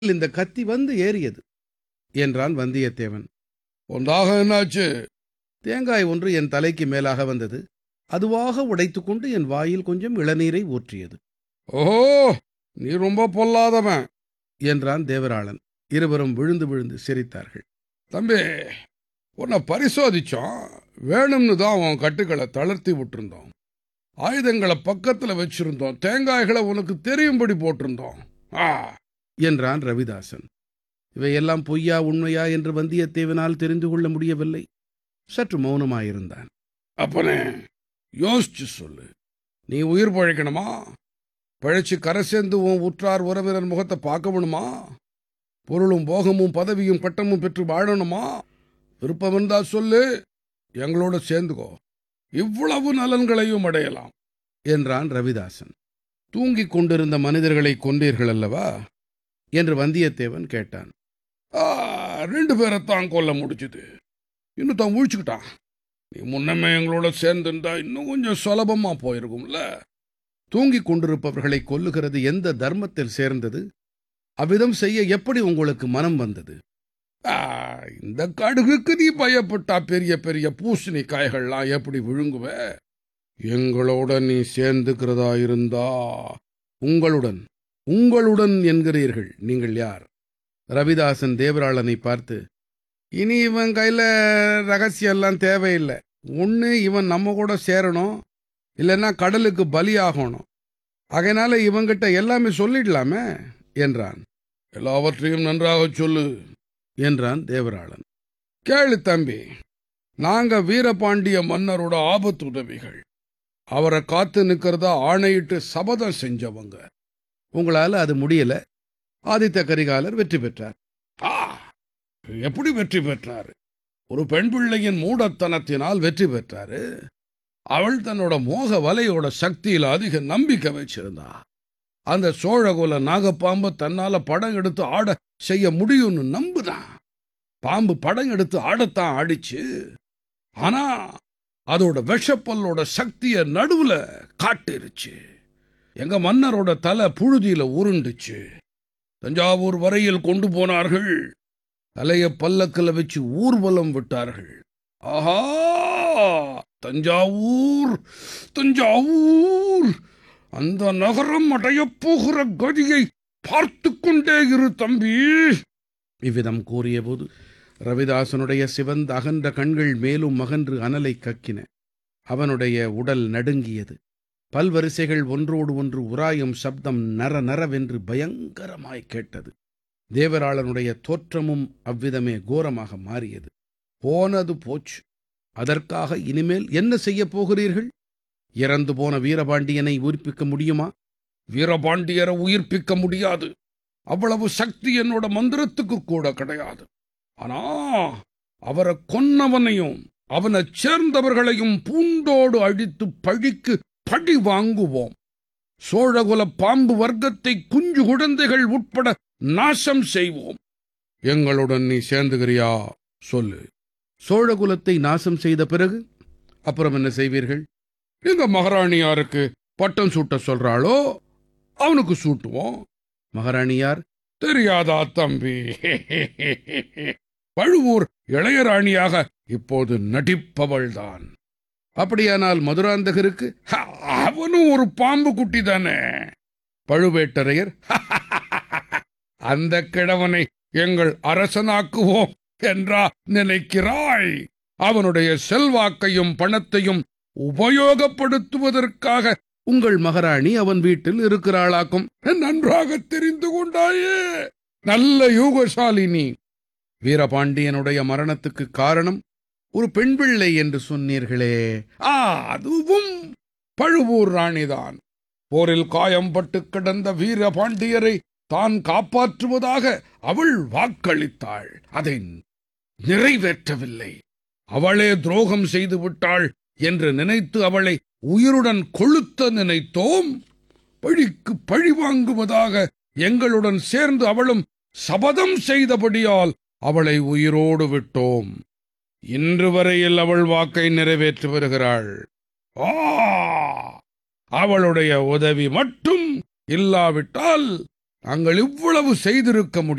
இந்த கத்தி வந்து ஏறியது என்றான் வந்தியத்தேவன் ஒன்றாக என்னாச்சு தேங்காய் ஒன்று என் தலைக்கு மேலாக வந்தது அதுவாக உடைத்துக்கொண்டு என் வாயில் கொஞ்சம் இளநீரை ஊற்றியது ஓஹோ நீ ரொம்ப பொல்லாதவன் என்றான் தேவராளன் இருவரும் விழுந்து விழுந்து சிரித்தார்கள் தம்பி உன்னை பரிசோதிச்சோம் வேணும்னு தான் உன் கட்டுக்களை தளர்த்தி விட்டுருந்தோம் ஆயுதங்களை பக்கத்துல வச்சிருந்தோம் தேங்காய்களை உனக்கு தெரியும்படி போட்டிருந்தோம் ஆ என்றான் ரவிதாசன் இவையெல்லாம் பொய்யா உண்மையா என்று வந்தியத்தேவனால் தெரிந்து கொள்ள முடியவில்லை சற்று மௌனமாயிருந்தான் அப்பனே யோசிச்சு சொல்லு நீ உயிர் பழைக்கணுமா பழைச்சு கரை சேர்ந்து உன் உற்றார் உறவினர் முகத்தை பார்க்கணுமா பொருளும் போகமும் பதவியும் பட்டமும் பெற்று வாழணுமா விருப்பம் இருந்தா சொல்லு எங்களோட சேர்ந்துக்கோ இவ்வளவு நலன்களையும் அடையலாம் என்றான் ரவிதாசன் தூங்கிக் கொண்டிருந்த மனிதர்களை கொன்றீர்கள் அல்லவா என்று வந்தியத்தேவன் கேட்டான் ஆ, ரெண்டு பேரைத்தான் கொல்ல முடிச்சுது இன்னும் தான் முழிச்சுக்கிட்டான் நீ முன்னமே எங்களோட சேர்ந்திருந்தா இன்னும் கொஞ்சம் சுலபமா போயிருக்கும்ல தூங்கிக் கொண்டிருப்பவர்களை கொல்லுகிறது எந்த தர்மத்தில் சேர்ந்தது அவ்விதம் செய்ய எப்படி உங்களுக்கு மனம் வந்தது ஆ, இந்த கடுகுக்கு நீ பயப்பட்டா பெரிய பெரிய பூசணி காய்கள்லாம் எப்படி விழுங்குவ எங்களோட நீ சேர்ந்துக்கிறதா இருந்தா உங்களுடன் உங்களுடன் என்கிறீர்கள் நீங்கள் யார் ரவிதாசன் தேவராளனை பார்த்து இனி இவன் கையில ரகசியம் எல்லாம் தேவையில்லை ஒன்று இவன் நம்ம கூட சேரணும் இல்லைன்னா கடலுக்கு பலியாகணும் அதனால இவங்கிட்ட எல்லாமே சொல்லிடலாமே என்றான் எல்லாவற்றையும் நன்றாக சொல்லு என்றான் தேவராளன் கேளு தம்பி நாங்க வீரபாண்டிய மன்னரோட ஆபத்து உதவிகள் அவரை காத்து நிக்கிறதா ஆணையிட்டு சபதம் செஞ்சவங்க உங்களால அது முடியல ஆதித்த கரிகாலர் வெற்றி பெற்றார் ஆ, எப்படி வெற்றி பெற்றாரு ஒரு பெண் பிள்ளையின் மூடத்தனத்தினால் வெற்றி பெற்றாரு அவள் தன்னோட மோக வலையோட சக்தியில அதிக நம்பிக்கை வச்சிருந்தா அந்த சோழகுல நாகப்பாம்பு தன்னால படம் எடுத்து ஆட செய்ய முடியும்னு நம்புதான் பாம்பு படம் எடுத்து ஆடத்தான் ஆடிச்சு ஆனா அதோட விஷப்பல்லோட சக்திய நடுவுல காட்டிருச்சு எங்க மன்னரோட தலை புழுதியில உருண்டுச்சு தஞ்சாவூர் வரையில் கொண்டு போனார்கள் தலைய பல்லக்கில் வச்சு ஊர்வலம் விட்டார்கள் ஆஹா தஞ்சாவூர் தஞ்சாவூர் அந்த நகரம் அடையப் போகிற கதியை பார்த்து கொண்டே இரு தம்பி இவ்விதம் கூறியபோது ரவிதாசனுடைய சிவந்த அகன்ற கண்கள் மேலும் மகன்று அனலை கக்கின அவனுடைய உடல் நடுங்கியது பல்வரிசைகள் ஒன்றோடு ஒன்று உராயும் சப்தம் நர நரவென்று பயங்கரமாய் கேட்டது தேவராளனுடைய தோற்றமும் அவ்விதமே கோரமாக மாறியது போனது போச்சு அதற்காக இனிமேல் என்ன செய்யப் போகிறீர்கள் இறந்து போன வீரபாண்டியனை உயிர்ப்பிக்க முடியுமா வீரபாண்டியரை உயிர்ப்பிக்க முடியாது அவ்வளவு சக்தி என்னோட மந்திரத்துக்கு கூட கிடையாது ஆனா அவரை கொன்னவனையும் அவனைச் சேர்ந்தவர்களையும் பூண்டோடு அழித்து பழிக்கு பழி வாங்குவோம் சோழகுல பாம்பு வர்க்கத்தை குஞ்சு குழந்தைகள் உட்பட நாசம் செய்வோம் எங்களுடன் நீ சேர்ந்துகிறியா சொல்லு சோழகுலத்தை நாசம் செய்த பிறகு அப்புறம் என்ன செய்வீர்கள் எங்க மகாராணியாருக்கு பட்டம் சூட்ட சொல்றாளோ அவனுக்கு சூட்டுவோம் மகாராணியார் தெரியாதா தம்பி பழுவூர் இளையராணியாக இப்போது நடிப்பவள்தான் அப்படியானால் மதுராந்தகருக்கு ஹ, அவனும் ஒரு பாம்பு குட்டி தானே பழுவேட்டரையர் அந்த கிழவனை எங்கள் அரசனாக்குவோம் என்றா நினைக்கிறாய் அவனுடைய செல்வாக்கையும் பணத்தையும் உபயோகப்படுத்துவதற்காக உங்கள் மகாராணி அவன் வீட்டில் இருக்கிறாளாக்கும் நன்றாக தெரிந்து கொண்டாயே நல்ல யூகசாலினி வீரபாண்டியனுடைய மரணத்துக்கு காரணம் ஒரு பெண் பிள்ளை என்று சொன்னீர்களே ஆ, அதுவும் பழுவூர் ராணிதான் போரில் காயம்பட்டு கிடந்த வீரபாண்டியரை தான் காப்பாற்றுவதாக அவள் வாக்களித்தாள் அதை நிறைவேற்றவில்லை அவளே துரோகம் செய்து விட்டாள் என்று நினைத்து அவளை உயிருடன் கொளுத்த நினைத்தோம் பழிக்கு பழி வாங்குவதாக எங்களுடன் சேர்ந்து அவளும் சபதம் செய்தபடியால் அவளை உயிரோடு விட்டோம் இன்று வரையில் அவள் வாக்கை நிறைவேற்றி வருகிறாள் ஆ அவளுடைய உதவி மட்டும் இல்லாவிட்டால் நாங்கள் இவ்வளவு செய்திருக்க முடியும்